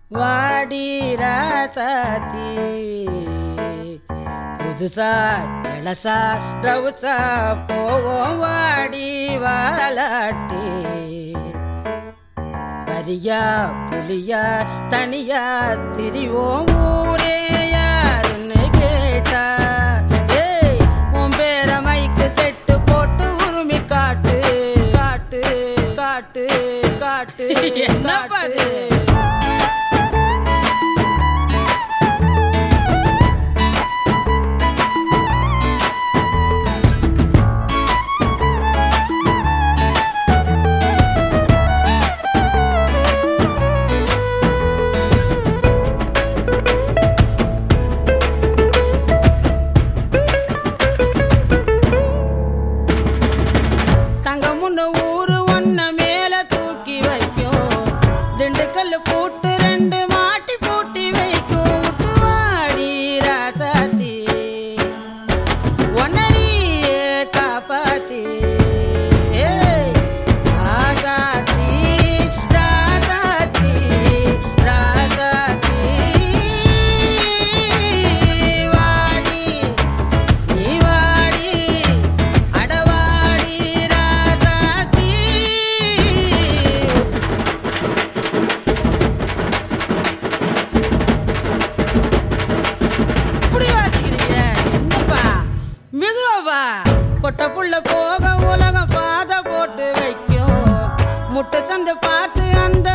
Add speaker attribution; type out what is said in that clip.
Speaker 1: வாடி ராசாத்தி புதுசா இளசா ரவுசா போவோம் வாடி வாலாட்டி வரியா புலியா தனியா திரிவோம் ஊரே யாருன்னு கேட்டா ஏய் உன் பேர மைக்கு செட்டு போட்டு உருமி காட்டு காட்டு காட்டு காட்டு என்ன பாரு தங்க முன்ன ஊரு ஒன்ன மேல தூக்கி வைக்கும் திண்டுக்கல் பூட்டு ரெண்டு மாட்டி பூட்டி வைக்கும் விட்டு வாடி ராசாத்தி ஒன்னரியே காப்பாத்தி ஏய், ராசாத்தி, ராசாத்தி, ராசாத்தி. வாடி நீ வாடி அடவாடி ராசாத்தி இப்படி வாசிக்கிறீங்க என்னப்பா மெதுவாப்பா பொட்ட புள்ள போக உலகம் பாதை போட்டு வைக்கும் முட்டை சந்து பார்த்து அந்த